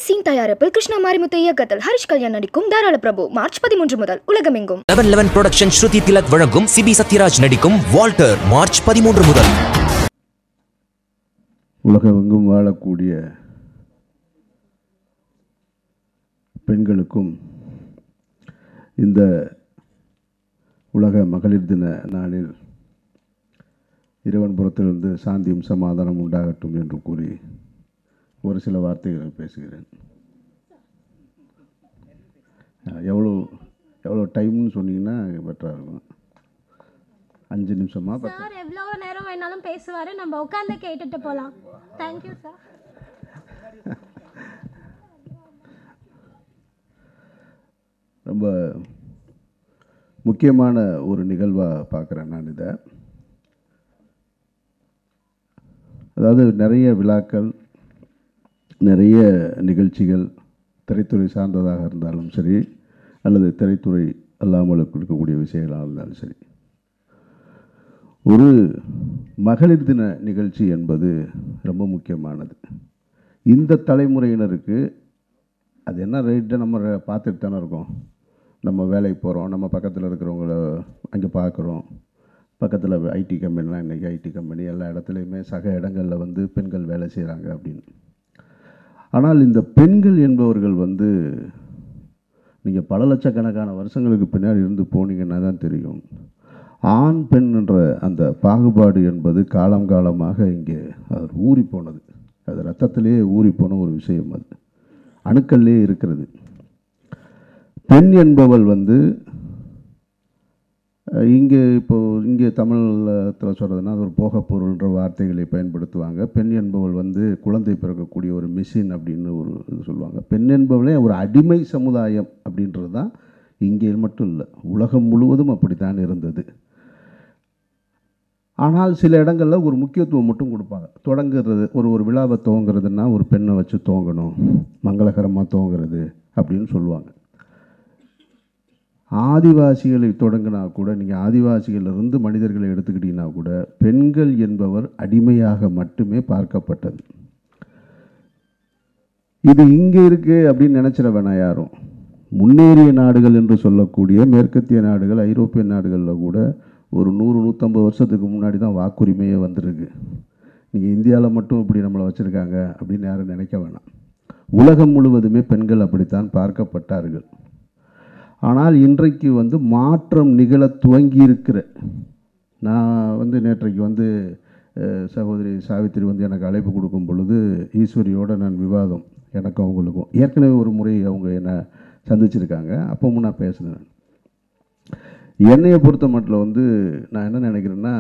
Scene தயாரிப்பில் கிருஷ்ணா மாரிமுத்து இயக்கத்தில் ஹரிஷ் கல்யாண் நடிக்கும் தாராள பிரபு மார்ச் பதிமூன்று முதல் உலகமெங்கும் eleven eleven production Shruti Tilak வழங்கும் சிபி சத்யராஜ் நடிக்கும் வால்டர் மார்ச் பதிமூன்று முதல் உலகமெங்கும் வாழக்கூடிய பெண்களுக்கும் இந்த உலக மகளிர் தின நாளில் இறைவன் புறத்திலிருந்து சாந்தியும் சமாதானம் உண்டாகட்டும் என்று கூறி ஒரு சில வார்த்தைகளை பேசுகிறேன் அஹ், எவ்வளோ எவ்வளோ டைம்னு சொன்னீங்கன்னா பெட்டராக இருக்கும் அஞ்சு நிமிஷமா பத்து சார் எவ்வளோ நேரம் வேணாலும் பேசுவார் நம்ம உட்காந்து கேட்டுட்டு போகலாம் தேங்க்யூ சார் ரொம்ப முக்கியமான ஒரு நிகழ்வாக பார்க்குறேன் நான் இதை அதாவது நிறைய விழாக்கள் நிறைய நிகழ்ச்சிகள் திரைத்துறை சார்ந்ததாக இருந்தாலும் சரி அல்லது திரைத்துறை அல்லாமல் இருக்கக்கூடிய விஷயங்களாக இருந்தாலும் சரி ஒரு மகளிர் தின நிகழ்ச்சி என்பது ரொம்ப முக்கியமானது இந்த தலைமுறையினருக்கு அது என்ன ரேட்டை நம்ம ர- பார்த்துட்டு தானே இருக்கோம் நம்ம வேலைக்கு போகிறோம் நம்ம பக்கத்தில் இருக்கிறவங்கள அங்கே பார்க்குறோம் பக்கத்தில் ஐடி கம்பெனிலாம் இன்றைக்கி ஐடி கம்பெனி எல்லா இடத்துலையுமே சக இடங்களில் வந்து பெண்கள் வேலை செய்கிறாங்க அப்படின்னு ஆனால் இந்த பெண்கள் என்பவர்கள் வந்து நீங்கள் பல லட்சக்கணக்கான வருஷங்களுக்கு பின்னாடி இருந்து போனீங்கன்னா தான் தெரியும் ஆண் பெண் என்ற அந்த பாகுபாடு என்பது காலம் காலமாக இங்கே அது ஊறி போனது அது ரத்தத்திலேயே ஊறி போன ஒரு விஷயம் அது அணுக்கல்லே இருக்கிறது பெண் என்பவள் வந்து அஹ், இங்கே இப்போ இங்கே தமிழத்தில் சொல்கிறதுனா அது ஒரு போகப் பொருள்ன்ற வார்த்தைகளை பயன்படுத்துவாங்க பெண் என்பவள் வந்து குழந்தை பிறக்கக்கூடிய ஒரு மிஷின் அப்படின்னு ஒரு இது சொல்லுவாங்க பெண் என்பவளே ஒரு அடிமை சமுதாயம் அப்படின்றது தான் இங்கே மட்டும் இல்லை உலகம் முழுவதும் அப்படித்தான் இருந்தது ஆனால் சில இடங்களில் ஒரு முக்கியத்துவம் மட்டும் கொடுப்பாங்க தொடங்குறது ஒரு ஒரு விழாவை துவங்குறதுன்னா ஒரு பெண்ணை வச்சு துவங்கணும் மங்களகரமாக துவங்குறது அப்படின்னு சொல்லுவாங்க ஆதிவாசிகளை தொடங்கினா கூட நீங்கள் ஆதிவாசிகளிலிருந்து மனிதர்களை எடுத்துக்கிட்டீங்கன்னா கூட பெண்கள் என்பவர் அடிமையாக மட்டுமே பார்க்கப்பட்டது இது இங்கே இருக்கு அப்படின்னு நினச்சிட வேணாம் யாரும் முன்னேறிய நாடுகள் என்று சொல்லக்கூடிய மேற்கத்திய நாடுகள் ஐரோப்பிய நாடுகளில் கூட ஒரு நூறு நூற்றம்பது வருஷத்துக்கு முன்னாடி தான் வாக்குரிமையே வந்திருக்கு நீங்கள் இந்தியாவில் மட்டும் இப்படி நம்மளை வச்சுருக்காங்க அப்படின்னு யாரும் நினைக்க வேணாம் உலகம் முழுவதுமே பெண்கள் அப்படித்தான் பார்க்கப்பட்டார்கள் ஆனால் இன்றைக்கு வந்து மாற்றம் நிகழ துவங்கி இருக்கிற நான் வந்து நேற்றைக்கு வந்து அஹ், சகோதரி சாவித்திரி வந்து எனக்கு அழைப்பு கொடுக்கும் பொழுது ஈஸ்வரியோட நான் விவாதம் எனக்கும் அவங்களுக்கும் ஏற்கனவே ஒரு முறை அவங்க என்னை சந்திச்சிருக்காங்க அப்பவும் நான் பேசினேன் நான். என்னையை பொறுத்த மட்டும் வந்து நான் என்ன நினைக்கிறேன்னா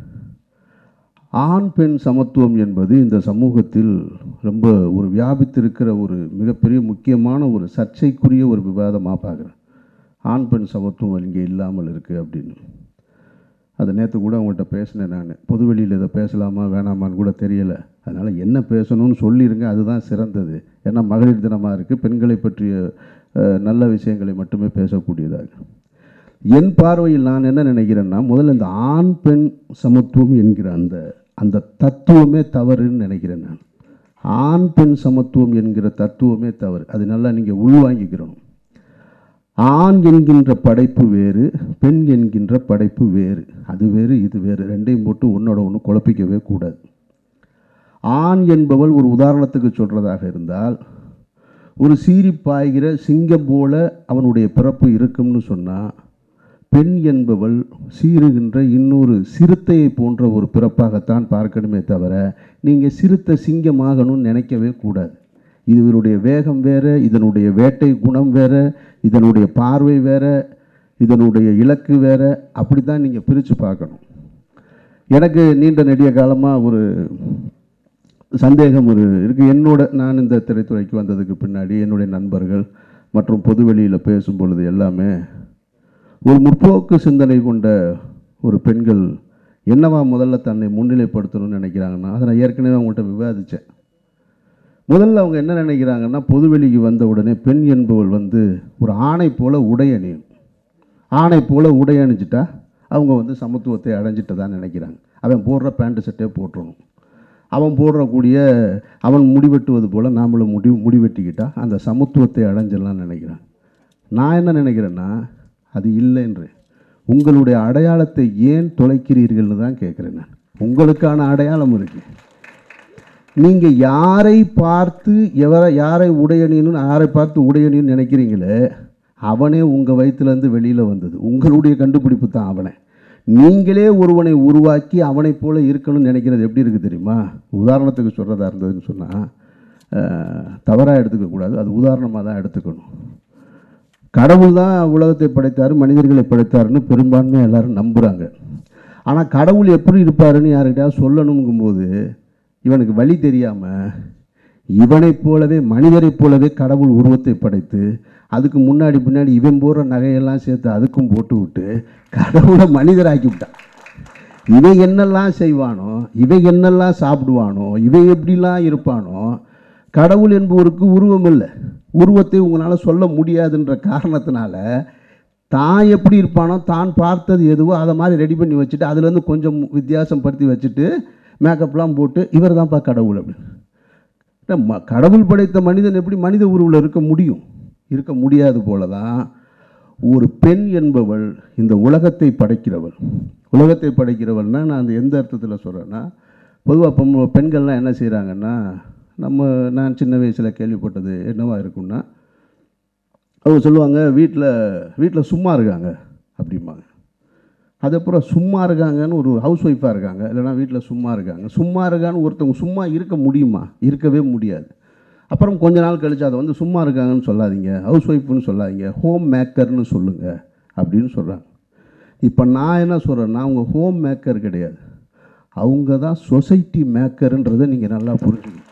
ஆண் பெண் சமத்துவம் என்பது இந்த சமூகத்தில் ரொம்ப ஒரு வியாபித்திருக்கிற ஒரு மிகப்பெரிய முக்கியமான ஒரு சர்ச்சைக்குரிய ஒரு விவாதமாக பார்க்குறேன் ஆண் பெண் சமத்துவம் இங்கே இல்லாமல் இருக்குது அப்படின்னு அதை நேற்று கூட அவங்கள்ட்ட பேசினேன் நான் பொதுவெளியில் இதை பேசலாமா வேணாமான்னு கூட தெரியலை அதனால் என்ன பேசணும்னு சொல்லிடுங்க அதுதான் சிறந்தது ஏன்னா மகளிர் தினமாக இருக்குது பெண்களை பற்றிய அஹ், நல்ல விஷயங்களை மட்டுமே பேசக்கூடியதாக என் பார்வையில் நான் என்ன நினைக்கிறேன்னா முதல்ல இந்த ஆண் பெண் சமத்துவம் என்கிற அந்த அந்த தத்துவமே தவறுன்னு நினைக்கிறேன் நான் ஆண் பெண் சமத்துவம் என்கிற தத்துவமே தவறு அது நல்லா நீங்கள் உள்வாங்கிக்கிறணும் ஆண் என்கின்ற படைப்பு வேறு பெண் என்கின்ற படைப்பு வேறு அது வேறு இது வேறு ரெண்டையும் போட்டு ஒன்றோட ஒன்று குழப்பிக்கவே கூடாது ஆண் என்பவள் ஒரு உதாரணத்துக்கு சொல்கிறதாக இருந்தால் ஒரு சீறி பாய்கிற சிங்கம் போல அவனுடைய பிறப்பு இருக்கும்னு சொன்னால் பெண் என்பவள் சீறுகின்ற இன்னொரு சிறுத்தையை போன்ற ஒரு பிறப்பாகத்தான் பார்க்கணுமே தவிர நீங்கள் சிறுத்தை சிங்கமாகணும்னு நினைக்கவே கூடாது இதனுடைய வேகம் வேற இதனுடைய வேட்டை குணம் வேற இதனுடைய பார்வை வேற இதனுடைய இலக்கு வேற அப்படி தான் நீங்கள் பிரித்து பார்க்கணும் எனக்கு நீண்ட நெடிய காலமாக ஒரு சந்தேகம் ஒரு இருக்குது என்னோட நான் இந்த திரைத்துறைக்கு வந்ததுக்கு பின்னாடி என்னுடைய நண்பர்கள் மற்றும் பொதுவெளியில் பேசும் பொழுது எல்லாமே ஒரு முற்போக்கு சிந்தனை கொண்ட ஒரு பெண்கள் என்னவா முதல்ல தன்னை முன்னிலைப்படுத்தணும்னு நினைக்கிறாங்கன்னா அதை நான் ஏற்கனவே அவங்கள்ட்ட விவாதித்தேன் முதல்ல அவங்க என்ன நினைக்கிறாங்கன்னா பொதுவெளிக்கு வந்த உடனே பெண் என்பவள் வந்து ஒரு ஆணை போல உடை அணியும் ஆணை போல உடை அணிஞ்சிட்டா அவங்க வந்து சமத்துவத்தை அடைஞ்சிட்டதா நினைக்கிறாங்க அவன் போடுற பேண்ட் சட்டே போட்டுறணும் அவன் போடுறக்கூடிய அவன் முடிவெட்டுவது போல் நாமளும் முடி முடிவெட்டிக்கிட்டா அந்த சமத்துவத்தை அடைஞ்சிடலாம்னு நினைக்கிறேன் நான் என்ன நினைக்கிறேன்னா அது இல்லைன்று உங்களுடைய அடையாளத்தை ஏன் தொலைக்கிறீர்கள்னு தான் கேட்குறேன் நான் உங்களுக்கான அடையாளம் இருக்குது நீங்கள் யாரை பார்த்து எவரை யாரை உடையணின்னு யாரை பார்த்து உடையணின்னு நினைக்கிறீங்களே அவனே உங்கள் வயிற்றுலேருந்து வெளியில் வந்தது உங்களுடைய கண்டுபிடிப்பு தான் அவனை நீங்களே ஒருவனை உருவாக்கி அவனைப் போல இருக்கணும்னு நினைக்கிறது எப்படி இருக்குது தெரியுமா உதாரணத்துக்கு சொல்கிறதா இருந்ததுன்னு சொன்னால் தவறாக எடுத்துக்கக்கூடாது அது உதாரணமாக தான் எடுத்துக்கணும் கடவுள் தான் உலகத்தை படைத்தார் மனிதர்களை படைத்தாருன்னு பெரும்பான்மையாக எல்லாரும் நம்புகிறாங்க ஆனால் கடவுள் எப்படி இருப்பாருன்னு யார்கிட்டயாவது சொல்லணுங்கும்போது இவனுக்கு வழி தெரியாமல் இவனைப் போலவே மனிதரைப் போலவே கடவுள் உருவத்தை படைத்து அதுக்கு முன்னாடி பின்னாடி இவன் போடுற நகையெல்லாம் சேர்த்து அதுக்கும் போட்டு விட்டு கடவுளை மனிதராக்கி விட்டான் இவன் என்னெல்லாம் செய்வானோ இவன் என்னெல்லாம் சாப்பிடுவானோ இவன் எப்படிலாம் இருப்பானோ கடவுள் என்பவருக்கு உருவம் இல்லை உருவத்தை உங்களால் சொல்ல முடியாதுன்ற காரணத்தினால தான் எப்படி இருப்பானோ தான் பார்த்தது எதுவோ அதை மாதிரி ரெடி பண்ணி வச்சுட்டு அதுலேருந்து கொஞ்சம் வித்தியாசம் படுத்தி வச்சுட்டு மேக்கப்லாம் போட்டு இவர் தான்ப்பா கடவுள் அப்படின்னு ம- கடவுள் படைத்த மனிதன் எப்படி மனித உருவில் இருக்க முடியும் இருக்க முடியாது போல தான் ஒரு பெண் என்பவள் இந்த உலகத்தை படைக்கிறவள் உலகத்தை படைக்கிறவள்னா நான் அந்த எந்த அர்த்தத்தில் சொல்கிறேன்னா பொதுவாக பொம்ம பெண்கள்லாம் என்ன செய்கிறாங்கன்னா நம்ம நான் சின்ன வயசில் கேள்விப்பட்டது என்னவா இருக்கும்னா அவங்க சொல்லுவாங்க வீட்டில் வீட்டில் சும்மா இருக்காங்க அப்படிம்பாங்க அதுக்கப்புறம் சும்மா இருக்காங்கன்னு ஒரு ஹவுஸ் ஒய்ஃபாக இருக்காங்க இல்லைன்னா வீட்டில் சும்மா இருக்காங்க சும்மா இருக்கான்னு ஒருத்தவங்க சும்மா இருக்க முடியுமா இருக்கவே முடியாது அப்புறம் கொஞ்ச நாள் கழிச்சு அதை வந்து சும்மா இருக்காங்கன்னு சொல்லாதீங்க ஹவுஸ் ஒய்ஃப்னு சொல்லாதீங்க ஹோம் மேக்கர்னு சொல்லுங்கள் அப்படின்னு சொல்கிறாங்க இப்போ நான் என்ன சொல்கிறேன்னா அவங்க ஹோம் மேக்கர் கிடையாது அவங்க தான் சொசைட்டி மேக்கர்ன்றதை நீங்கள் நல்லா புரிஞ்சுக்கணும்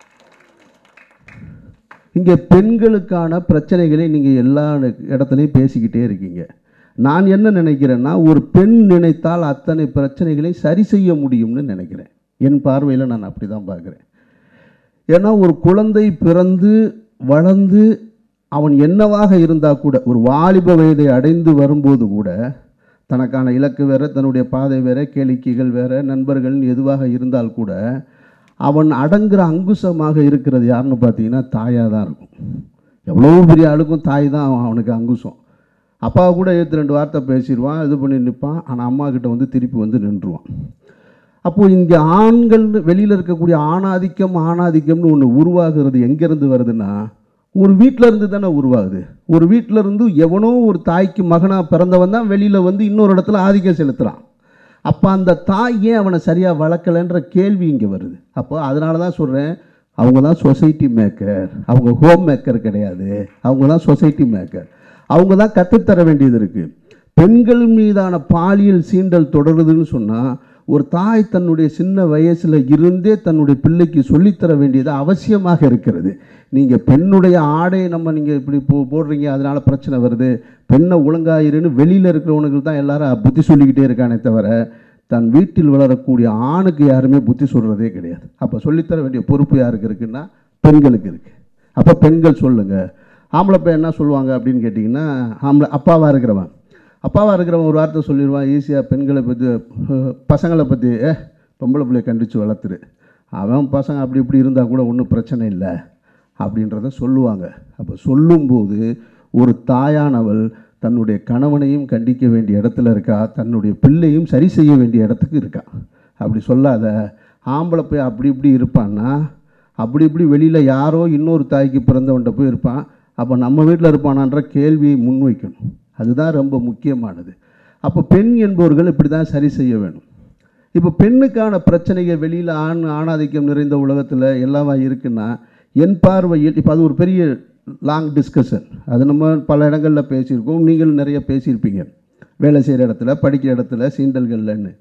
இங்கே பெண்களுக்கான பிரச்சனைகளை நீங்கள் எல்லா இடத்துலையும் பேசிக்கிட்டே இருக்கீங்க நான் என்ன நினைக்கிறேன்னா ஒரு பெண் நினைத்தால் அத்தனை பிரச்சனைகளை சரி செய்ய முடியும்னு நினைக்கிறேன் என் பார்வையில் நான் அப்படி தான் பார்க்குறேன் ஏன்னா ஒரு குழந்தை பிறந்து வளர்ந்து அவன் என்னவாக இருந்தால் கூட ஒரு வாலிப வயதை அடைந்து வரும்போது கூட தனக்கான இலக்கு வேற தன்னுடைய பாதை வேற கேளிக்கைகள் வேற நண்பர்கள் எதுவாக இருந்தால் கூட அவன் அடங்குற அங்குசமாக இருக்கிறது யாருன்னு பார்த்தீங்கன்னா தாயாக தான் இருக்கும் எவ்வளோ பெரிய ஆளுக்கும் தாய் தான் அவன் அவனுக்கு அங்குசம் அப்பா கூட எழுத்து ரெண்டு வார்த்தை பேசிடுவான் இது பண்ணி நிற்பான் ஆனால் அம்மா கிட்ட வந்து திருப்பி வந்து நின்றுவான் அப்போது இங்கே ஆண்கள் வெளியில் இருக்கக்கூடிய ஆணாதிக்கம் ஆணாதிக்கம்னு ஒன்று உருவாகிறது எங்கேருந்து வருதுன்னா ஒரு வீட்டில் இருந்து தானே உருவாகுது ஒரு வீட்டில் இருந்து எவனோ ஒரு தாய்க்கு மகனாக பிறந்தவன் தான் வெளியில் வந்து இன்னொரு இடத்துல ஆதிக்கம் செலுத்துகிறான் அப்போ அந்த தாய் ஏன் அவனை சரியாக வளர்க்கலைன்ற கேள்வி இங்கே வருது அப்போ அதனால தான் சொல்கிறேன் அவங்க தான் சொசைட்டி மேக்கர் அவங்க ஹோம் மேக்கர் கிடையாது அவங்க தான் சொசைட்டி மேக்கர் அவங்க தான் கற்றுத்தர வேண்டியது இருக்குது பெண்கள் மீதான பாலியல் சீண்டல் தொடருதுன்னு சொன்னால் ஒரு தாய் தன்னுடைய சின்ன வயசில் இருந்தே தன்னுடைய பிள்ளைக்கு சொல்லித்தர வேண்டியது அவசியமாக இருக்கிறது நீங்கள் பெண்ணுடைய ஆடை நம்ம நீங்கள் இப்படி போ போடுறீங்க அதனால பிரச்சனை வருது பெண்ணை ஒழுங்காயிருன்னு வெளியில் இருக்கிறவனுக்கு தான் எல்லாரும் புத்தி சொல்லிக்கிட்டே இருக்கானே தவிர தன் வீட்டில் வளரக்கூடிய ஆணுக்கு யாருமே புத்தி சொல்கிறதே கிடையாது அப்போ சொல்லித்தர வேண்டிய பொறுப்பு யாருக்கு இருக்குன்னா பெண்களுக்கு இருக்குது அப்போ பெண்கள் சொல்லுங்கள் ஆம்பளை பையன் என்ன சொல்லுவாங்க அப்படின்னு கேட்டிங்கன்னா ஆம்பளை அப்பாவாக இருக்கிறவன் அப்பாவாக இருக்கிறவன் ஒரு வார்த்தை சொல்லிடுவான் ஈஸியாக பெண்களை பற்றி அஹ், பசங்களை பற்றி ஏ பொம்பளை பிள்ளைய கண்டித்து வளர்த்துரு அவன் பசங்க அப்படி இப்படி இருந்தால் கூட ஒன்றும் பிரச்சனை இல்லை அப்படின்றத சொல்லுவாங்க அப்போ சொல்லும்போது ஒரு தாயானவள் தன்னுடைய கணவனையும் கண்டிக்க வேண்டிய இடத்துல இருக்கா தன்னுடைய பிள்ளையும் சரி செய்ய வேண்டிய இடத்துக்கு இருக்கா அப்படி சொல்லாத ஆம்பளை போய் அப்படி இப்படி இருப்பான்னா அப்படி இப்படி வெளியில் யாரோ இன்னொரு தாய்க்கு பிறந்தவன்ட்ட போய் இருப்பான் அப்போ நம்ம வீட்டில் இருப்பானான்ற கேள்வியை முன்வைக்கணும் அதுதான் ரொம்ப முக்கியமானது அப்போ பெண் என்பவர்கள் இப்படி தான் சரி செய்ய வேணும் இப்போ பெண்ணுக்கான பிரச்சனைகள் வெளியில் ஆண் ஆணாதிக்கம் நிறைந்த உலகத்தில் எல்லாமா இருக்குன்னா என் பார்வையில் இப்போ அது ஒரு பெரிய லாங் டிஸ்கஷன் அது நம்ம பல இடங்களில் பேசியிருக்கோம் நீங்கள் நிறைய பேசியிருப்பீங்க வேலை செய்கிற இடத்துல படிக்கிற இடத்துல சீண்டல்கள்லன்னு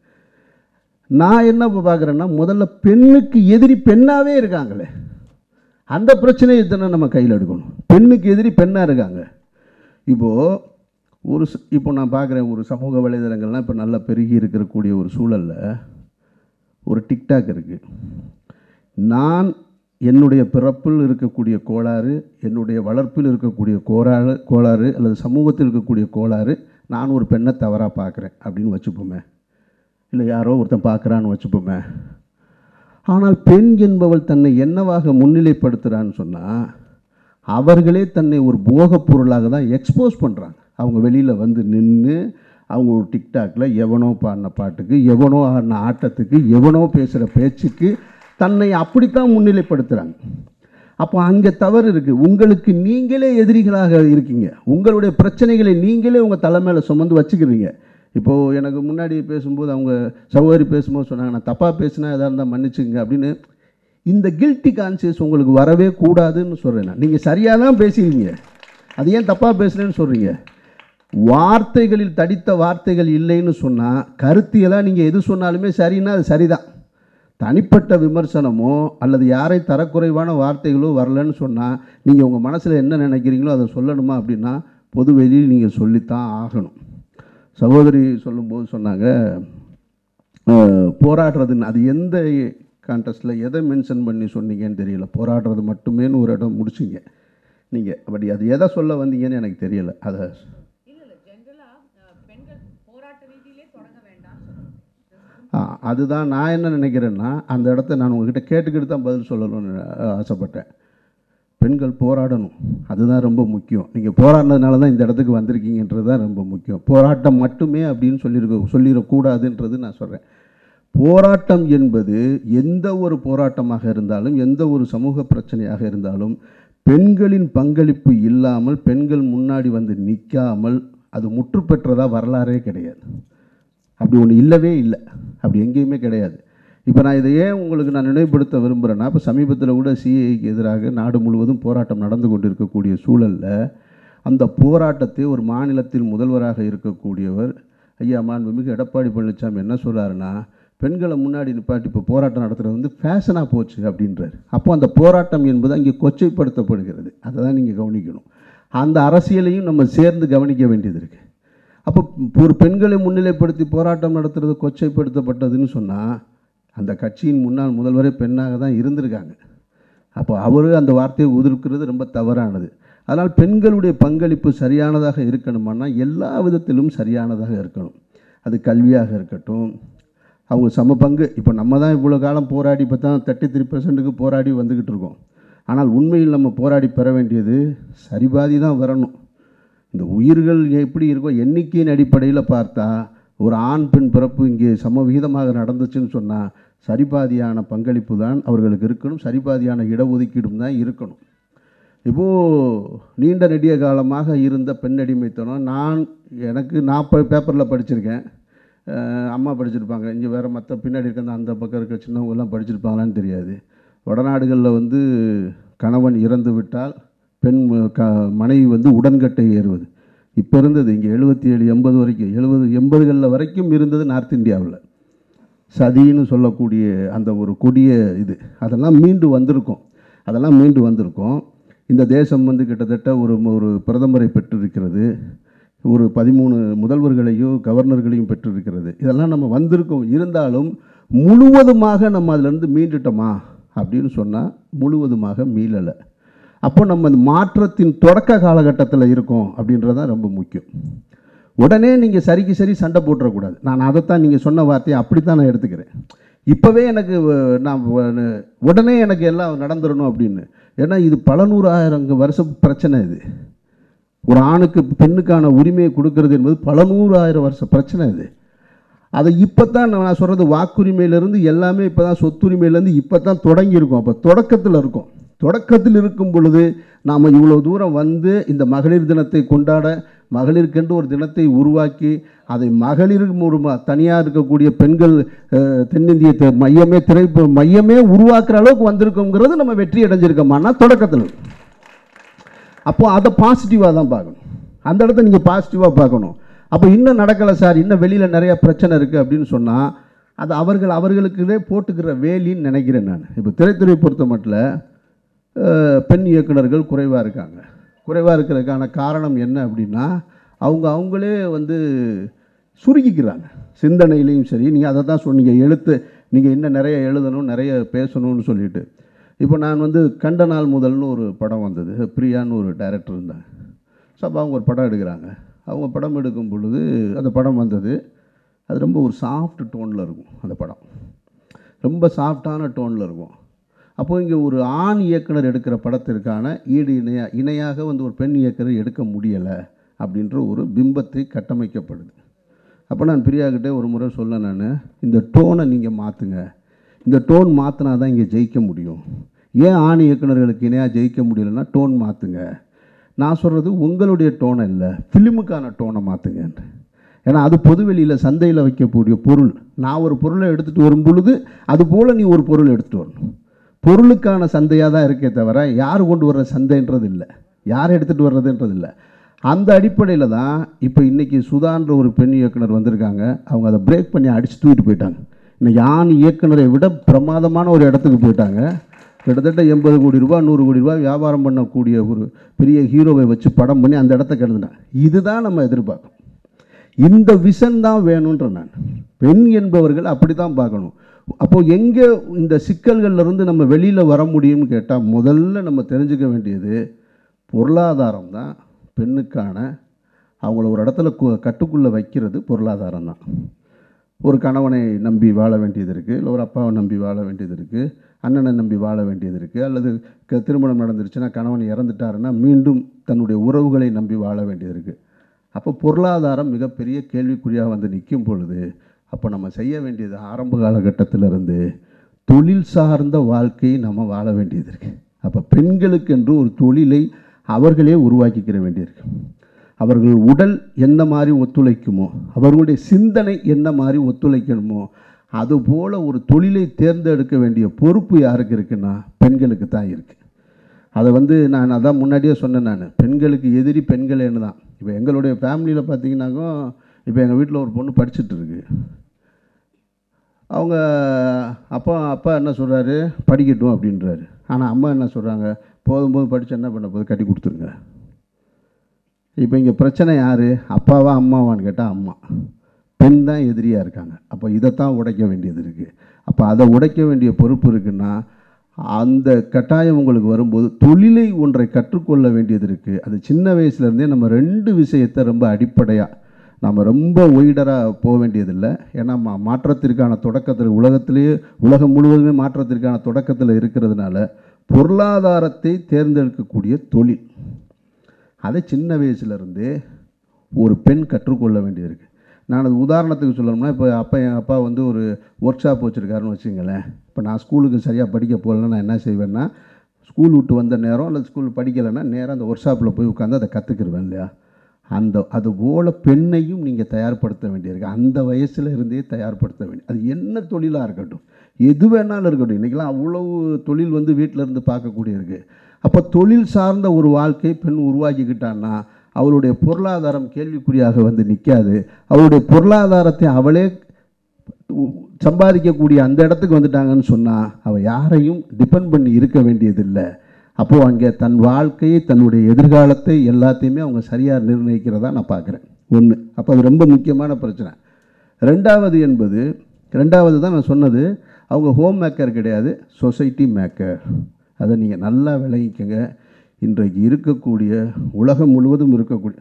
நான் என்ன இப்போ பார்க்குறேன்னா முதல்ல பெண்ணுக்கு எதிரி பெண்ணாகவே இருக்காங்களே அந்த பிரச்சனையை தானே நம்ம கையில் எடுக்கணும் பெண்ணுக்கு எதிரி பெண்ணாக இருக்காங்க இப்போது ஒரு ச- இப்போ நான் பார்க்குறேன் ஒரு சமூக வலைதளங்கள்லாம் இப்போ நல்லா பெருகி இருக்கக்கூடிய ஒரு சூழலில் ஒரு டிக்டாக் இருக்குது நான் என்னுடைய பிறப்பில் இருக்கக்கூடிய கோளாறு என்னுடைய வளர்ப்பில் இருக்கக்கூடிய கோளாறு கோளாறு அல்லது சமூகத்தில் இருக்கக்கூடிய கோளாறு நான் ஒரு பெண்ணை தவறாக பார்க்குறேன் அப்படின்னு வச்சுப்போமே இல்லை யாரோ ஒருத்தன் பார்க்குறான்னு வச்சுப்போமே ஆனால் பெண் என்பவள் தன்னை என்னவாக முன்னிலைப்படுத்துகிறான்னு சொன்னால் அவர்களே தன்னை ஒரு போகப் பொருளாக தான் எக்ஸ்போஸ் பண்ணுறாங்க அவங்க வெளியில் வந்து நின்று அவங்க ஒரு டிக்டாக்ல எவனோ பாடின பாட்டுக்கு எவனோ ஆடின ஆட்டத்துக்கு எவனோ பேசுகிற பேச்சுக்கு தன்னை அப்படித்தான் முன்னிலைப்படுத்துகிறாங்க அப்போ அங்கே தவறு இருக்குது உங்களுக்கு நீங்களே எதிரிகளாக இருக்கீங்க உங்களுடைய பிரச்சனைகளை நீங்களே உங்கள் தலை மேலே சுமந்து வச்சுக்கிறீங்க இப்போது எனக்கு முன்னாடி பேசும்போது அவங்க சகோதரி பேசும்போது சொன்னாங்க நான் தப்பாக பேசினா எதாக இருந்தால் மன்னிச்சுங்க அப்படின்னு இந்த கில்ட்டி கான்சியஸ் உங்களுக்கு வரவே கூடாதுன்னு சொல்கிறேன் நான் நீங்கள் சரியாக தான் பேசுகிறீங்க அது ஏன் தப்பாக பேசுகிறேன்னு சொல்கிறீங்க வார்த்தைகளில் தடித்த வார்த்தைகள் இல்லைன்னு சொன்னால் கருத்தியெல்லாம் நீங்கள் எது சொன்னாலுமே சரின்னா அது சரிதான் தனிப்பட்ட விமர்சனமோ அல்லது யாரை தரக்குறைவான வார்த்தைகளோ வரலன்னு சொன்னால் நீங்கள் உங்கள் மனசில் என்ன நினைக்கிறீங்களோ அதை சொல்லணுமா அப்படின்னா பொது வெளியில் நீங்கள் சொல்லித்தான் ஆகணும் சகோதரி சொல்லும்போது சொன்னாங்க அஹ், போராடுறதுன்னு அது எந்த கான்டெஸ்ட்டில் எதை மென்ஷன் பண்ணி சொன்னீங்கன்னு தெரியல போராடுறது மட்டுமேன்னு ஒரு இடம் முடிச்சிங்க நீங்கள் அப்படி அது எதை சொல்ல வந்தீங்கன்னு எனக்கு தெரியல அதை ஆ, அதுதான் நான் என்ன நினைக்கிறேன்னா அந்த இடத்த நான் உங்ககிட்ட கேட்டுக்கிட்டு தான் பதில் சொல்லணும்னு அஹ், ஆசைப்பட்டேன் பெண்கள் போராடணும் அதுதான் ரொம்ப முக்கியம் நீங்கள் போராடினதுனால தான் இந்த இடத்துக்கு வந்திருக்கீங்கன்றது தான் ரொம்ப முக்கியம் போராட்டம் மட்டுமே அப்படின்னு சொல்லியிருக்க சொல்லிடக்கூடாதுன்றது நான் சொல்கிறேன் போராட்டம் என்பது எந்த ஒரு போராட்டமாக இருந்தாலும் எந்த ஒரு சமூக பிரச்சனையாக இருந்தாலும் பெண்களின் பங்களிப்பு இல்லாமல் பெண்கள் முன்னாடி வந்து நிற்காமல் அது முற்று பெற்றதா வரலாறே கிடையாது அப்படி ஒன்று இல்லவே இல்லை அப்படி எங்கேயுமே கிடையாது இப்போ நான் இதை ஏன் உங்களுக்கு நான் நினைவுபடுத்த விரும்புகிறேன்னா இப்போ சமீபத்தில் கூட சிஏக்கு எதிராக நாடு முழுவதும் போராட்டம் நடந்து கொண்டிருக்கக்கூடிய சூழலில் அந்த போராட்டத்தை ஒரு மாநிலத்தில் முதல்வராக இருக்கக்கூடியவர் ஐயா மாண்புமிகு எடப்பாடி பழனிசாமி என்ன சொல்கிறாருன்னா பெண்களை முன்னாடி நிப்பாட்டி இப்போ போராட்டம் நடத்துறது வந்து ஃபேஷனாக போச்சு அப்படின்றார் அப்போ அந்த போராட்டம் என்பது அங்கே கொச்சைப்படுத்தப்படுகிறது அதை தான் நீங்கள் கவனிக்கணும் அந்த அரசியலையும் நம்ம சேர்ந்து கவனிக்க வேண்டியது இருக்குது அப்போ ஒரு பெண்களை முன்னிலைப்படுத்தி போராட்டம் நடத்துறது கொச்சைப்படுத்தப்பட்டதுன்னு சொன்னால் அந்த கட்சியின் முன்னாள் முதல்வரே பெண்ணாக தான் இருந்திருக்காங்க அப்போ அவர் அந்த வார்த்தையை உதிர்க்கிறது ரொம்ப தவறானது அதனால் பெண்களுடைய பங்களிப்பு சரியானதாக இருக்கணுமானா எல்லா விதத்திலும் சரியானதாக இருக்கணும் அது கல்வியாக இருக்கட்டும் அவங்க சம பங்கு இப்போ நம்ம தான் இவ்வளோ காலம் போராடி இப்போ தான் தேர்ட்டி த்ரீ பர்சன்ட்டுக்கு போராடி வந்துக்கிட்டு இருக்கோம் ஆனால் உண்மையில் நம்ம போராடி பெற வேண்டியது சரிபாதி தான் வரணும் இந்த உயிர்கள் எப்படி இருக்கோ எண்ணிக்கையின் அடிப்படையில் பார்த்தா ஒரு ஆண் பெண் பிறப்பு இங்கே சமவிகிதமாக நடந்துச்சுன்னு சொன்னால் சரிபாதியான பங்களிப்பு தான் அவர்களுக்கு இருக்கணும் சரிபாதியான இடஒதுக்கீடும் தான் இருக்கணும் இப்போது நீண்ட நெடிய காலமாக இருந்த பெண் அடிமைத்தனம் நான் எனக்கு நான் இப்போ பேப்பரில் படிச்சிருக்கேன் அஹ் அம்மா படிச்சிருப்பாங்க இங்கே வேறு மற்ற பின்னாடி இருக்க அந்த பக்கம் இருக்க சின்னவங்க எல்லாம் படிச்சிருப்பாங்களான்னு தெரியாது வடநாடுகளில் வந்து கணவன் இறந்து விட்டால் பெண் ம- க மனைவி வந்து உடன்கட்டை ஏறுவது இப்போ இருந்தது இங்கே எழுபத்தி ஏழு எண்பது வரைக்கும் எழுபது எண்பதுகளில் வரைக்கும் இருந்தது நார்த் இந்தியாவில் சதின்னு சொல்லக்கூடிய அந்த ஒரு கொடிய இது அதெல்லாம் மீண்டு வந்திருக்கும் அதெல்லாம் மீண்டு வந்திருக்கும் இந்த தேசம் வந்து கிட்டத்தட்ட ஒரு ஒரு பிரதமரை பெற்றிருக்கிறது ஒரு பதிமூணு முதல்வர்களையும் கவர்னர்களையும் பெற்றிருக்கிறது இதெல்லாம் நம்ம வந்திருக்கோம் இருந்தாலும் முழுவதுமாக நம்ம அதிலிருந்து மீண்டுட்டோமா அப்படின்னு சொன்னால் முழுவதுமாக மீளலை அப்போ நம்ம இந்த மாற்றத்தின் தொடக்க காலகட்டத்தில் இருக்கோம் அப்படின்றது தான் ரொம்ப முக்கியம் உடனே நீங்கள் சரிக்கு சரி சண்டை போட்டுறக்கூடாது நான் அதைத்தான் நீங்கள் சொன்ன வார்த்தையை அப்படி தான் நான் எடுத்துக்கிறேன் இப்போவே எனக்கு அஹ், நான் வ- உடனே எனக்கு எல்லாம் நடந்துடணும் அப்படின்னு ஏன்னா இது பல நூறு ஆயிரம் வருஷ பிரச்சனை இது ஒரு ஆணுக்கு பெண்ணுக்கான உரிமையை கொடுக்கறது என்பது பல நூறு ஆயிரம் வருஷ பிரச்சனை இது அதை இப்போ தான் நான் சொல்கிறது வாக்குரிமையிலேருந்து எல்லாமே இப்போ தான் சொத்துரிமையிலேருந்து இப்போ தான் தொடங்கியிருக்கோம் அப்போ தொடக்கத்தில் இருக்கோம் தொடக்கத்தில் இருக்கும் பொழுது நாம் இவ்வளோ தூரம் வந்து இந்த மகளிர் தினத்தை கொண்டாட மகளிருக்கென்று ஒரு தினத்தை உருவாக்கி அதை மகளிர் ஒரு ம- தனியாக இருக்கக்கூடிய பெண்கள் அஹ், தென்னிந்திய தி- மையமே திரை மையமே உருவாக்குற அளவுக்கு வந்திருக்கோங்கிறது நம்ம வெற்றி அடைஞ்சிருக்கோமானா தொடக்கத்தில் அப்போ அதை பாசிட்டிவாக தான் பார்க்கணும் அந்த இடத்த நீங்கள் பாசிட்டிவாக பார்க்கணும் அப்போ இன்னும் நடக்கலை சார் இன்னும் வெளியில் நிறைய பிரச்சனை இருக்குது அப்படின்னு சொன்னால் அது அவர்கள் அவர்களுக்குள்ளே போட்டுக்கிற வேலின்னு நினைக்கிறேன் நான் இப்போ திரைத்துறை பொறுத்த மட்டும் அஹ், பெண் இயக்குனர்கள் குறைவாக இருக்காங்க குறைவாக இருக்கிறதுக்கான காரணம் என்ன அப்படின்னா அவங்க அவங்களே வந்து சுருக்கிக்கிறாங்க சிந்தனையிலையும் சரி நீங்கள் அதை தான் சொன்னீங்க எழுத்து நீங்கள் இன்னும் நிறைய எழுதணும் நிறைய பேசணும்னு சொல்லிட்டு இப்போ நான் வந்து கண்ட நாள் முதல்னு ஒரு படம் வந்தது பிரியான்னு ஒரு டைரக்டர் இருந்தாங்க ஸோ அப்போ அவங்க ஒரு படம் எடுக்கிறாங்க அவங்க படம் எடுக்கும் பொழுது அந்த படம் வந்தது அது ரொம்ப ஒரு சாஃப்ட் டோனில் இருக்கும் அந்த படம் ரொம்ப சாஃப்டான டோனில் இருக்கும் அப்போ இங்கே ஒரு ஆண் இயக்குனர் எடுக்கிற படத்திற்கான ஈடு இணையா இணையாக வந்து ஒரு பெண் இயக்குனர் எடுக்க முடியலை அப்படின்ற ஒரு பிம்பத்தை கட்டமைக்கப்படுது அப்போ நான் பிரியாக்கிட்டே ஒரு முறை சொல்ல நான் இந்த டோனை நீங்கள் மாற்றுங்க இந்த டோன் மாற்றினா தான் இங்கே ஜெயிக்க முடியும் ஏன் ஆண் இயக்குனர்களுக்கு இணையாக ஜெயிக்க முடியலைன்னா டோன் மாற்றுங்க நான் சொல்கிறது உங்களுடைய டோனை இல்லை ஃபிலிமுக்கான டோனை மாற்றுங்க ஏன்னா அது பொதுவெளியில் சந்தையில் வைக்கக்கூடிய பொருள் நான் ஒரு பொருளை எடுத்துகிட்டு வரும் பொழுது அது போல் நீ ஒரு பொருள் எடுத்துகிட்டு வரணும் பொருளுக்கான சந்தையாக தான் இருக்கே தவிர யார் கொண்டு வர்ற சந்தைன்றது இல்லை யார் எடுத்துகிட்டு வர்றதுன்றது இல்லை அந்த அடிப்படையில் தான் இப்போ இன்றைக்கி சுதான்ற ஒரு பெண் இயக்குனர் வந்திருக்காங்க அவங்க அதை பிரேக் பண்ணி அடித்து தூக்கிட்டு போயிட்டாங்க இன்னைக்கு ஆண் இயக்குனரை விட பிரமாதமான ஒரு இடத்துக்கு போயிட்டாங்க கிட்டத்தட்ட எண்பது கோடி ரூபாய் நூறு கோடி ரூபாய் வியாபாரம் பண்ணக்கூடிய ஒரு பெரிய ஹீரோவை வச்சு படம் பண்ணி அந்த இடத்த கிடந்துட்டாங்க இதுதான் நம்ம எதிர்பார்க்கணும் இந்த விஷன் தான் வேணுன்ற நான் பெண் என்பவர்கள் அப்படி தான் பார்க்கணும் அப்போது எங்கே இந்த சிக்கல்கள்ல இருந்து நம்ம வெளியில் வர முடியும்னு கேட்டால் முதல்ல நம்ம தெரிஞ்சுக்க வேண்டியது பொருளாதாரம் தான் பெண்ணுக்கான அவங்கள ஒரு இடத்துல கு- கட்டுக்குள்ளே வைக்கிறது பொருளாதாரம் தான் ஒரு கணவனை நம்பி வாழ வேண்டியது இருக்குது இல்லை ஒரு அப்பாவை நம்பி வாழ வேண்டியது இருக்குது அண்ணனை நம்பி வாழ வேண்டியது இருக்குது அல்லது க- திருமணம் நடந்துருச்சுன்னா கணவன் இறந்துட்டாருன்னா மீண்டும் தன்னுடைய உறவுகளை நம்பி வாழ வேண்டியது இருக்குது அப்போ பொருளாதாரம் மிகப்பெரிய கேள்விக்குறியாக வந்து நிற்கும் பொழுது அப்போ நம்ம செய்ய வேண்டியது ஆரம்ப காலகட்டத்திலிருந்து தொழில் சார்ந்த வாழ்க்கையை நம்ம வாழ வேண்டியது இருக்குது அப்போ பெண்களுக்கென்று ஒரு தொழிலை அவர்களே உருவாக்கிக்கிற வேண்டியிருக்கு அவர்கள் உடல் என்ன மாதிரி ஒத்துழைக்குமோ அவர்களுடைய சிந்தனை என்ன மாதிரி ஒத்துழைக்கணுமோ அதுபோல் ஒரு தொழிலை தேர்ந்தெடுக்க வேண்டிய பொறுப்பு யாருக்கு இருக்குன்னா பெண்களுக்கு தான் இருக்குது அதை வந்து நான் அதான் முன்னாடியே சொன்னேன் நான் பெண்களுக்கு எதிரி பெண்களேன்னு தான் இப்போ எங்களுடைய ஃபேமிலியில் பார்த்தீங்கன்னாக்கும் இப்போ எங்கள் வீட்டில் ஒரு பொண்ணு படிச்சுட்டு இருக்கு அவங்க அப்பா அப்பா என்ன சொல்கிறாரு படிக்கட்டும் அப்படின்றாரு ஆனால் அம்மா என்ன சொல்கிறாங்க போதும் போதும் படித்து என்ன பண்ண போது கட்டி கொடுத்துருங்க இப்போ இங்கே பிரச்சனை யார் அப்பாவா அம்மாவான்னு கேட்டால் அம்மா பெண் தான் எதிரியாக இருக்காங்க அப்போ இதைத்தான் உடைக்க வேண்டியது இருக்குது அப்போ அதை உடைக்க வேண்டிய பொறுப்பு இருக்குன்னா அந்த கட்டாயம் உங்களுக்கு வரும்போது தொழிலை ஒன்றை கற்றுக்கொள்ள வேண்டியது இருக்குது அது சின்ன வயசுலேருந்தே நம்ம ரெண்டு விஷயத்தை ரொம்ப அடிப்படையாக நம்ம ரொம்ப ஒய்டராக போக வேண்டியதில்லை ஏன்னா மா மாற்றத்திற்கான தொடக்கத்தில் உலகத்திலேயே உலகம் முழுவதுமே மாற்றத்திற்கான தொடக்கத்தில் இருக்கிறதுனால பொருளாதாரத்தை தேர்ந்தெடுக்கக்கூடிய தொழில் அதை சின்ன வயசுலேருந்தே ஒரு பெண் கற்றுக்கொள்ள வேண்டியிருக்கு நான் அது உதாரணத்துக்கு சொல்லணும்னா இப்போ அப்பா என் அப்பா வந்து ஒரு ஒர்க் ஷாப் வச்சுருக்காருன்னு வச்சுங்களேன் இப்போ நான் ஸ்கூலுக்கு சரியாக படிக்க போகலன்னா நான் என்ன செய்வேன்னா ஸ்கூல் விட்டு வந்த நேரம் அல்லது ஸ்கூல் படிக்கலைன்னா நேராக அந்த ஒர்க் ஷாப்பில் போய் உட்காந்து அதை கற்றுக்கிருவேன் இல்லையா அந்த அதுபோல் பெண்ணையும் நீங்கள் தயார்படுத்த வேண்டியிருக்கு அந்த வயசுல இருந்தே தயார்படுத்த வேண்டிய அது என்ன தொழிலாக இருக்கட்டும் எது வேணாலும் இருக்கட்டும் இன்றைக்கெல்லாம் அவ்வளவு தொழில் வந்து வீட்டில் இருந்து பார்க்கக்கூடிய இருக்குது அப்போ தொழில் சார்ந்த ஒரு வாழ்க்கை பெண் உருவாக்கிக்கிட்டான்னா அவளுடைய பொருளாதாரம் கேள்விக்குறியாக வந்து நிற்காது அவளுடைய பொருளாதாரத்தை அவளே உ- சம்பாதிக்கக்கூடிய அந்த இடத்துக்கு வந்துட்டாங்கன்னு சொன்னால் அவள் யாரையும் டிபெண்ட் பண்ணி இருக்க வேண்டியதில்லை அப்போது அங்கே தன் வாழ்க்கையை தன்னுடைய எதிர்காலத்தை எல்லாத்தையுமே அவங்க சரியாக நிர்ணயிக்கிறதா நான் பார்க்குறேன் ஒன்று அப்போ அது ரொம்ப முக்கியமான பிரச்சனை ரெண்டாவது என்பது ரெண்டாவது தான் நான் சொன்னது அவங்க ஹோம் மேக்கர் கிடையாது சொசைட்டி மேக்கர் அதை நீங்கள் நல்லா விளங்கிக்கங்க இன்றைக்கு இருக்கக்கூடிய உலகம் முழுவதும் இருக்கக்கூடிய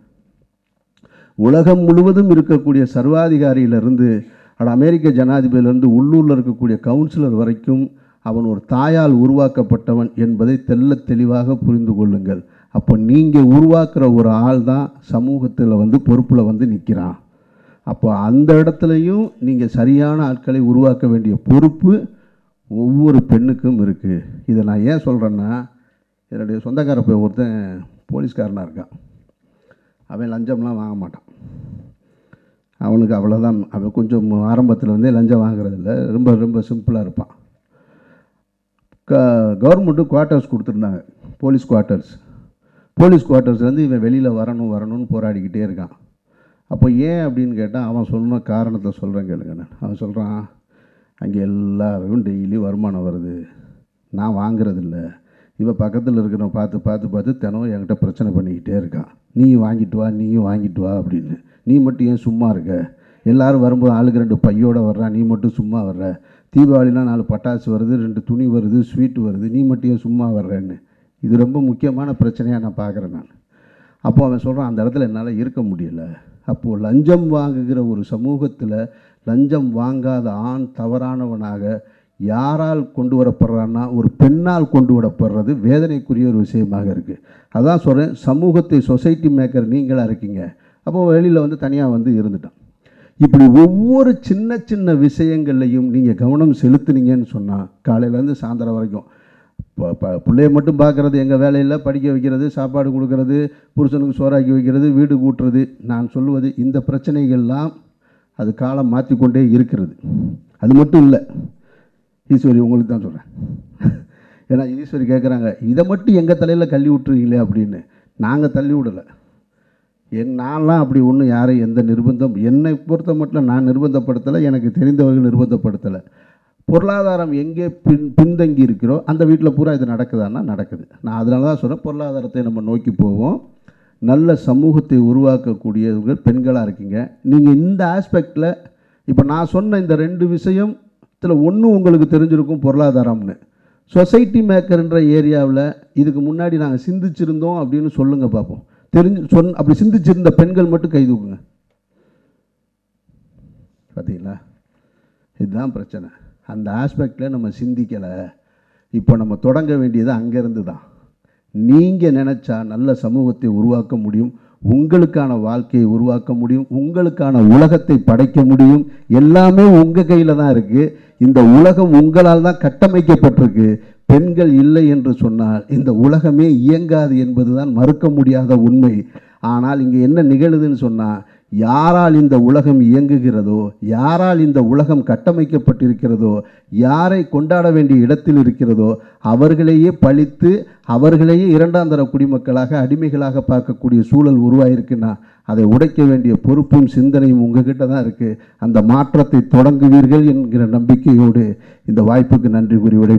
உலகம் முழுவதும் இருக்கக்கூடிய சர்வாதிகாரியிலிருந்து அட அமெரிக்க ஜனாதிபதியிலிருந்து உள்ளூரில் இருக்கக்கூடிய கவுன்சிலர் வரைக்கும் அவன் ஒரு தாயால் உருவாக்கப்பட்டவன் என்பதை தெள்ளத் தெளிவாக புரிந்து கொள்ளுங்கள் அப்போ நீங்கள் உருவாக்குற ஒரு ஆள் தான் சமூகத்தில் வந்து பொறுப்பில் வந்து நிற்கிறான் அப்போ அந்த இடத்துலையும் நீங்கள் சரியான ஆட்களை உருவாக்க வேண்டிய பொறுப்பு ஒவ்வொரு பெண்ணுக்கும் இருக்குது இதை நான் ஏன் சொல்கிறேன்னா என்னுடைய சொந்தக்கார போய் ஒருத்தன் போலீஸ்காரனாக இருக்கான் அவன் லஞ்சம்லாம் வாங்க மாட்டான் அவனுக்கு அவ்வளோதான் அவன் கொஞ்சம் ஆரம்பத்தில் இருந்தே லஞ்சம் வாங்குறதில்ல ரொம்ப ரொம்ப சிம்பிளாக இருப்பான் க கவர்மெண்ட்டு குவார்ட்டர்ஸ் கொடுத்துருந்தாங்க போலீஸ் குவார்ட்டர்ஸ் போலீஸ் குவார்ட்டர்ஸ்லேருந்து இவன் வெளியில் வரணும் வரணும்னு போராடிக்கிட்டே இருக்கான் அப்போ ஏன் அப்படின்னு கேட்டால் அவன் சொன்ன காரணத்தை சொல்கிறேன் கேளுங்க நான் அவன் சொல்கிறான் அங்கே எல்லாருக்கும் டெய்லி வருமானம் வருது நான் வாங்குறதில்ல இவன் பக்கத்தில் இருக்கிறவன் பார்த்து பார்த்து பார்த்து தினம் என்கிட்ட பிரச்சனை பண்ணிக்கிட்டே இருக்கான் நீ வாங்கிட்டு வா நீயும் வாங்கிட்டு வா அப்படின்னு நீ மட்டும் ஏன் சும்மா இருக்க எல்லாரும் வரும்போது ஆளுக்கு ரெண்டு பையோட வர்றான் நீ மட்டும் சும்மா வர்ற தீபாவளிலாம் நாலு பட்டாசு வருது ரெண்டு துணி வருது ஸ்வீட் வருது நீ மட்டும் ஏன் சும்மா வர்றேன்னு இது ரொம்ப முக்கியமான பிரச்சனையாக நான் பார்க்குறேன் நான் அப்போ அவன் சொல்கிறான் அந்த இடத்துல என்னால் இருக்க முடியல அப்போது லஞ்சம் வாங்குகிற ஒரு சமூகத்தில் லஞ்சம் வாங்காத ஆண் தவறானவனாக யாரால் கொண்டு வரப்படுறான்னா ஒரு பெண்ணால் கொண்டு வரப்படுறது வேதனைக்குரிய ஒரு விஷயமாக இருக்குது அதான் சொல்கிறேன் சமூகத்தை சொசைட்டி மேக்கர் நீங்களாக இருக்கீங்க அப்போ வெளியில் வந்து தனியாக வந்து இருந்துட்டான் இப்படி ஒவ்வொரு சின்ன சின்ன விஷயங்கள்லையும் நீங்கள் கவனம் செலுத்துனீங்கன்னு சொன்னால் காலையிலேருந்து சாயந்தரம் வரைக்கும் இப்போ ப பிள்ளைய மட்டும் பார்க்குறது எங்கள் வேலையில் படிக்க வைக்கிறது சாப்பாடு கொடுக்கறது புருஷனுக்கு சோறாக்கி வைக்கிறது வீடு கூட்டுறது நான் சொல்லுவது இந்த பிரச்சனைகள்லாம் அது காலம் மாற்றிக்கொண்டே இருக்கிறது அது மட்டும் இல்லை ஈஸ்வரி உங்களுக்கு தான் சொல்கிறேன் ஏன்னா ஈஸ்வரி கேட்குறாங்க இதை மட்டும் எங்கள் தலையில் கள்ளி விட்டுருவீங்களே அப்படின்னு நாங்கள் தள்ளி விடலை என் நான்லாம் அப்படி ஒன்றும் யாரையும் எந்த நிர்பந்தம் என்னை பொறுத்த மட்டும் நான் நிர்பந்தப்படுத்தலை எனக்கு தெரிந்தவர்கள் நிர்பந்தப்படுத்தலை பொருளாதாரம் எங்கே பின் பின்தங்கி இருக்கிறோ அந்த வீட்டில் பூரா இது நடக்குதான்னா நடக்குது நான் அதனால தான் சொல்கிறேன் பொருளாதாரத்தை நம்ம நோக்கி போவோம் நல்ல சமூகத்தை உருவாக்கக்கூடியவர்கள் பெண்களாக இருக்கீங்க நீங்கள் இந்த ஆஸ்பெக்டில் இப்போ நான் சொன்ன இந்த ரெண்டு விஷயத்தில் ஒன்று உங்களுக்கு தெரிஞ்சிருக்கும் பொருளாதாரம்னு சொசைட்டி மேக்கர்ன்ற ஏரியாவில் இதுக்கு முன்னாடி நாங்கள் சிந்திச்சிருந்தோம் அப்படின்னு சொல்லுங்கள் பார்ப்போம் தெரிஞ்சு சொன் அப்படி சிந்திச்சிருந்த பெண்கள் மட்டும் கை தூக்குங்க பார்த்தீங்களா இதுதான் பிரச்சனை அந்த ஆஸ்பெக்டில் நம்ம சிந்திக்கலை இப்போ நம்ம தொடங்க வேண்டியது அங்கேருந்து தான் நீங்கள் நினச்சா நல்ல சமூகத்தை உருவாக்க முடியும் உங்களுக்கான வாழ்க்கையை உருவாக்க முடியும் உங்களுக்கான உலகத்தை படைக்க முடியும் எல்லாமே உங்கள் கையில் தான் இருக்குது இந்த உலகம் உங்களால் தான் கட்டமைக்கப்பட்டிருக்கு பெண்கள் இல்லை என்று சொன்னால் இந்த உலகமே இயங்காது என்பதுதான் மறுக்க முடியாத உண்மை ஆனால் இங்கே என்ன நிகழுதுன்னு சொன்னால் யாரால் இந்த உலகம் இயங்குகிறதோ யாரால் இந்த உலகம் கட்டமைக்கப்பட்டிருக்கிறதோ யாரை கொண்டாட வேண்டிய இடத்தில் இருக்கிறதோ அவர்களையே பழித்து அவர்களையே இரண்டாம் தர குடிமக்களாக அடிமைகளாக பார்க்கக்கூடிய சூழல் உருவாயிருக்குன்னா அதை உடைக்க வேண்டிய பொறுப்பும் சிந்தனையும் உங்ககிட்ட தான் இருக்குது அந்த மாற்றத்தை தொடங்குவீர்கள் என்கிற நம்பிக்கையோடு இந்த வாய்ப்புக்கு நன்றி கூறி விடை